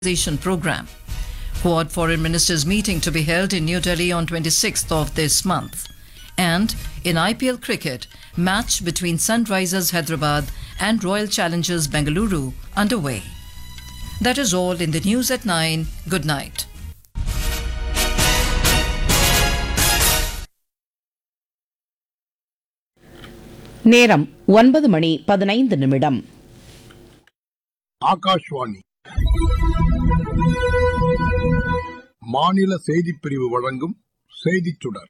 program. Quad foreign ministers meeting to be held in New Delhi on 26th of this month. And in IPL cricket, match between Sunrisers Hyderabad and Royal Challengers Bengaluru underway. That is all in the news at 9. Good night. நேரம் ஒன்பது மணி பதினைந்து நிமிடம் ஆகாஷ்வாணி மாநில செய்திப் பிரிவு வழங்கும் செய்திச் சுடர்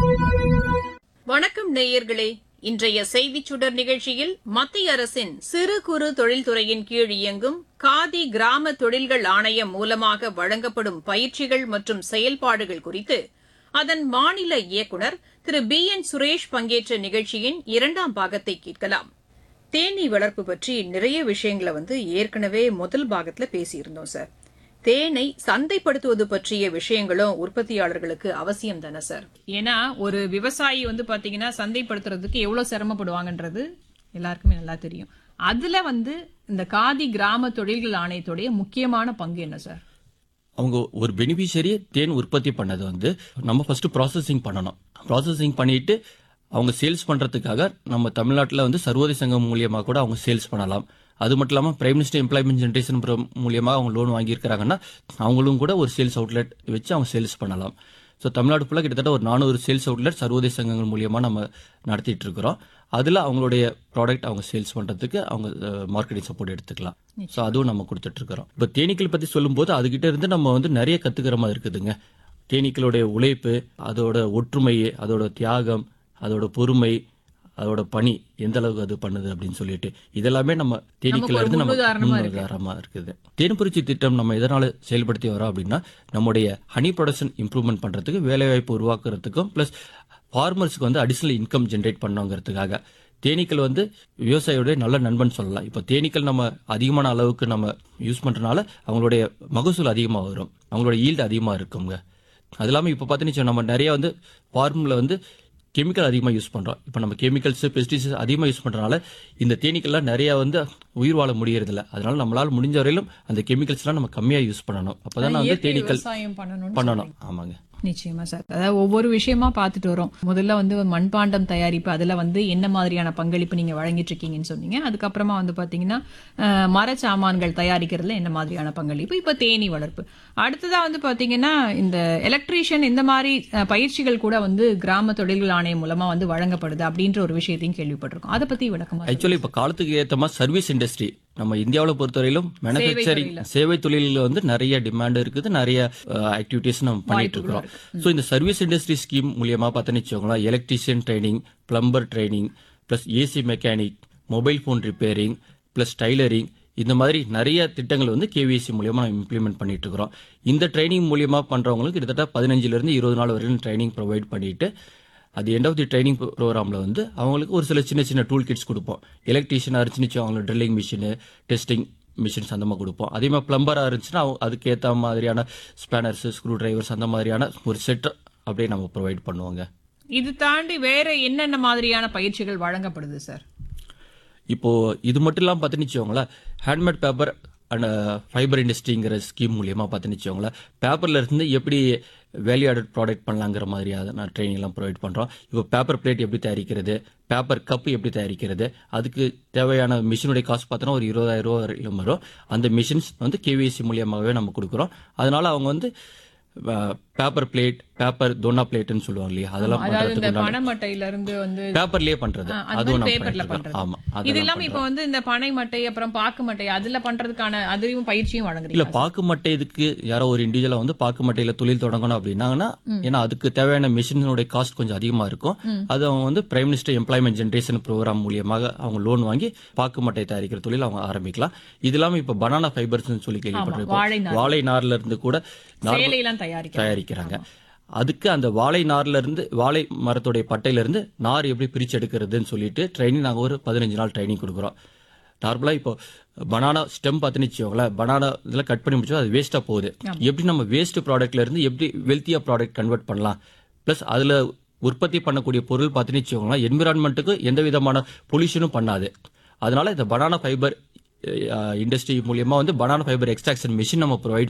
வணக்கம் நேயர்களே இன்றைய செய்திச் சுடர் நிகழ்ச்சியில் மத்திய அரசின் சிறு குறு தொழில்துறையின் கீழ் இயங்கும் காதி கிராம தொழில்கள் ஆணையம் மூலமாக வழங்கப்படும் பயிற்சிகள் மற்றும் செயல்பாடுகள் குறித்து அதன் மாநில இயக்குநர் திரு பி என் சுரேஷ் பங்கேற்ற நிகழ்ச்சியின் இரண்டாம் பாகத்தை கேட்கலாம் தேனீ வளர்ப்பு பற்றி நிறைய விஷயங்களை வந்து ஏற்கனவே முதல் பாகத்துல பேசியிருந்தோம் சார் தேனை சந்தைப்படுத்துவது பற்றிய விஷயங்களும் உற்பத்தியாளர்களுக்கு அவசியம் தானே சார் ஏன்னா ஒரு விவசாயி வந்து பாத்தீங்கன்னா சந்தைப்படுத்துறதுக்கு எவ்வளவு சிரமப்படுவாங்கன்றது எல்லாருக்குமே நல்லா தெரியும் அதுல வந்து இந்த காதி கிராம தொழில்கள் ஆணையத்துடைய முக்கியமான பங்கு என்ன சார் அவங்க ஒரு பெனிஃபிஷியரி தேன் உற்பத்தி பண்ணது வந்து நம்ம ஃபர்ஸ்ட் ப்ராசஸிங் பண்ணணும் ப்ராசஸிங் பண்ணிட்டு அவங்க சேல்ஸ் பண்றதுக்காக நம்ம தமிழ்நாட்டில் வந்து சர்வோதய சங்கம் மூலியமா கூட அவங்க சேல்ஸ் பண்ணலாம் அது மட்டும் இல்லாமல் பிரைம் மினிஸ்டர் எம்ப்ளாய்மெண்ட் ஜென்ரேஷன் மூலியமா அவங்க லோன் வாங்கியிருக்கிறாங்கன்னா அவங்களும் கூட ஒரு சேல்ஸ் அவுட்லெட் வச்சு அவங்க சேல்ஸ் பண்ணலாம் ஸோ தமிழ்நாடு ஃபுல்லாக கிட்டத்தட்ட ஒரு நானூறு சேல்ஸ் அவுட்லெட் சர்வோதய சங்கங்கள் மூலியமா நம்ம நடத்திட்டு இருக்கிறோம் அதில் அவங்களுடைய ப்ராடக்ட் அவங்க சேல்ஸ் பண்ணுறதுக்கு அவங்க மார்க்கெட்டிங் சப்போர்ட் எடுத்துக்கலாம் ஸோ அதுவும் நம்ம கொடுத்துட்டு இருக்கிறோம் இப்போ தேனீக்கள் பற்றி சொல்லும்போது அதுகிட்ட இருந்து நம்ம வந்து நிறைய கற்றுக்கிற மாதிரி இருக்குதுங்க தேனீக்களுடைய உழைப்பு அதோட ஒற்றுமை அதோட தியாகம் அதோட பொறுமை அதோட பணி எந்த அளவுக்கு அது பண்ணுது அப்படின்னு சொல்லிட்டு இதெல்லாமே நம்ம தேனீக்கள் இருந்து நம்ம முன்னுதாரணமா இருக்கு. முன்னுதாரணமா இருக்குது தேன்புரிச்சி திட்டம் நம்ம எதனால செயல்படுத்தி வரோம் அப்படின்னா நம்முடைய ஹனி ப்ரொடக்ஷன் இம்ப்ரூவ்மெண்ட் பண்றதுக்கு வேலைவாய்ப்பு உருவாக்குறதுக்கும் பிளஸ் ஃபார்மர்ஸ்க்கு வந்து அடிஷனல் இன்கம் ஜென்ரேட் பண்ணோங்கிறதுக்காக தேனீக்கள் வந்து விவசாயியோட நல்ல நண்பன் சொல்லலாம் இப்போ தேனீக்கள் நம்ம அதிகமான அளவுக்கு நம்ம யூஸ் பண்றதுனால அவங்களுடைய மகசூல் அதிகமாக வரும் அவங்களோட ஈல்டு அதிகமாக இருக்குங்க அது இல்லாமல் இப்போ பார்த்தீங்கன்னா நம்ம நிறைய வந்து ஃபார்மில் வந்து கெமிக்கல் அதிகமாக யூஸ் பண்ணுறோம் இப்போ நம்ம கெமிக்கல்ஸ் பெஸ்டிசைட்ஸ் அதிகமாக யூஸ் பண்ணுறதுனால இந்த தேனீக்கள்லாம் நிறைய வந்து உயிர் வாழ முடியறதில்ல அதனால நம்மளால முடிஞ்ச வரையிலும் அந்த கெமிக்கல்ஸ்லாம் நம்ம கம்மியாக யூஸ் பண்ணணும் அப்பதான் வந்து இயற்கை தேனீக்கள் விவசாயம் பண்ணணும்னு பண்ணணும் ஆமாங்க நிச்சயமா சார் அதாவது ஒவ்வொரு விஷயமா பார்த்துட்டு வரோம் முதல்ல வந்து மண்பாண்டம் தயாரிப்பு அதுல வந்து என்ன மாதிரியான பங்களிப்பு நீங்க வழங்கிட்டு இருக்கீங்கன்னு சொன்னீங்க அதுக்கப்புறமா வந்து பாத்தீங்கன்னா அஹ், மரச்சாமான்கள் தயாரிக்கிறதுல என்ன மாதிரியான பங்களிப்பு இப்ப தேனீ வளர்ப்பு அடுத்ததா வந்து பாத்தீங்கன்னா இந்த எலக்ட்ரீஷியன் இந்த மாதிரி அஹ், பயிற்சிகள் கூட வந்து கிராம தொழில்கள் ஆணையம் மூலமா வந்து வழங்கப்படுது அப்படின்ற ஒரு விஷயத்தையும் கேள்விப்பட்டிருக்கோம் அதை பத்தி விளக்கமா சொல்லுங்க. ஆக்சுவலி இப்போ காலத்துக்கு ஏற்ற மாதிரி சர்வீஸ் இண்டஸ்ட்ரி நம்ம இந்தியாவில் பொறுத்தவரையிலும் மேனுஃபேக்சரிங் சேவை தொழிலில் வந்து நிறைய டிமாண்ட் இருக்குது நிறைய ஆக்டிவிட்டிஸ் நம்ம பண்ணிட்டு இருக்கிறோம் ஸோ இந்த சர்வீஸ் இண்டஸ்ட்ரி ஸ்கீம் மூலியமா பார்த்தோன்னு வச்சுக்கோங்களேன் electrician training plumber training plus AC mechanic mobile phone repairing plus tailoring இந்த மாதிரி நிறைய திட்டங்கள் வந்து கேவிஎஸ்சி மூலியமா நம்ம இம்ப்ளிமெண்ட் பண்ணிட்டு இருக்கிறோம் இந்த ட்ரைனிங் மூலியமா பண்றவங்களுக்கு கிட்டத்தட்ட பதினஞ்சுல இருந்து இருபது நாள் வரைக்கும் ட்ரைனிங் ப்ரொவைட் பண்ணிட்டு அது எண்ட் ஆஃப் தி ட்ரைனிங் ப்ரோக்ராமில் வந்து அவங்களுக்கு ஒரு சில சின்ன சின்ன டூல் கிட்ஸ் கொடுப்போம் எலக்ட்ரீஷியனாக இருந்துச்சு அவங்களுக்கு ட்ரில்லிங் மிஷினு டெஸ்டிங் மிஷின்ஸ் அந்த மாதிரி கொடுப்போம் அதே மாதிரி பிளம்பராக இருந்துச்சுன்னா அவங்க அதுக்கேற்ற மாதிரியான ஸ்பேனர்ஸ் ஸ்க்ரூ டிரைவர்ஸ் அந்த மாதிரியான ஒரு செட் அப்படியே நம்ம ப்ரொவைட் பண்ணுவோங்க இது தாண்டி வேற என்னென்ன மாதிரியான பயிற்சிகள் வழங்கப்படுது சார் இப்போ இது மட்டும் இல்லாமல் பார்த்துன்னு வச்சுக்கோங்களேன் ஹேண்ட்மேட் பேப்பர் அண்ட் ஃபைபர் இண்டஸ்ட்ரிங்கிற ஸ்கீம் மூலியமாக பார்த்துன்னு வச்சுக்கோங்களேன் பேப்பர்ல இருந்து எப்படி வேல்யூ ஆடட் ப்ராடக்ட் பண்ணலாங்கிற மாதிரியாக நான் ட்ரைனிங் எல்லாம் ப்ரொவைட் பண்ணுறோம் இப்போ பேப்பர் பிளேட் எப்படி தயாரிக்கிறது பேப்பர் கப் எப்படி தயாரிக்கிறது அதுக்கு தேவையான மிஷினுடைய காஸ்ட் பார்த்தோன்னா ஒரு இருபதாயிரம் ரூபா வரையிலும் வரும் அந்த மிஷின்ஸ் வந்து கேவிஎஸ்சி மூலியமாகவே நம்ம கொடுக்குறோம் அதனால அவங்க வந்து பேப்பர் பிளேட் பேப்பர் தோனா பிளேட்னு சொல்லுவாங்க இல்லையா அதெல்லாம் அதாவது இந்த பண்றதுக்கு பனைமட்டையில இருந்து வந்து பேப்பர்லயே பண்றது ஆ, அது அதுவும் மாதிரி நம்ம பேப்பர்ல பண்ணிட்டு இருக்கோம். பண்றது ஆமா இது அதெல்லாம் இல்லாம இப்ப வந்து இந்த பனை மட்டை அப்புறம் பாக்கு மட்டை அதுல பண்றதுக்கான அதையும் பயிற்சியும் இல்ல வழங்குறீங்க பாக்கு மட்டை இதுக்கு யாரோ ஒரு இண்டிவிஜுவலா வந்து பாக்கு மட்டையில தொழில் தொடங்கணும் அப்படின்னாங்கன்னா ஏன்னா அதுக்கு தேவையான மிஷினோட காஸ்ட் கொஞ்சம் அதிகமா இருக்கும் அது அவங்க வந்து prime minister employment generation programme மூலியமாக அவங்க லோன் வாங்கி பாக்கு மட்டை தயாரிக்கிற தொழில் அவங்க ஆரம்பிக்கலாம் இது இல்லாம இப்ப பனானா ஃபைபர்ஸ் சொல்லி வாழை கேள்விப்பட்டிருக்கோம் நார். வாழை நார்ல இருந்து கூட நார் சேலையெல்லாம் தயாரிக்க தயாரிக்கிறாங்க அதுக்கு அந்த வாழை நார்ல இருந்து வாழை மரத்துடைய பட்டையில இருந்து நார் எப்படி பிரிச்சு எடுக்கிறதுன்னு சொல்லிட்டு ட்ரைனிங் நாங்க ஒரு பதினஞ்சு நாள் ட்ரைனிங் கொடுக்குறோம் நார்மலா இப்போ பனானா ஸ்டெம் பார்த்துன்னு வச்சுக்கோங்களேன் பனானா இதெல்லாம் கட் பண்ணி முடிச்சா அது வேஸ்டா போகுது எப்படி நம்ம வேஸ்ட் ப்ராடக்ட்ல இருந்து எப்படி வெல்த்தியா ப்ராடக்ட் கன்வெர்ட் பண்ணலாம் பிளஸ் அதுல உற்பத்தி பண்ணக்கூடிய பொருள் பார்த்துன்னு வச்சுக்கோங்களேன் என்விரான்மெண்ட்டுக்கு எந்த விதமான பொல்யூஷனும் பண்ணாது அதனால இந்த பனானா ஃபைபர் இண்டஸ்ட்ரி மூலியமா வந்து பனானா ஃபைபர் எக்ஸ்ட்ராக்ஷன் மிஷின் நம்ம ப்ரொவைட்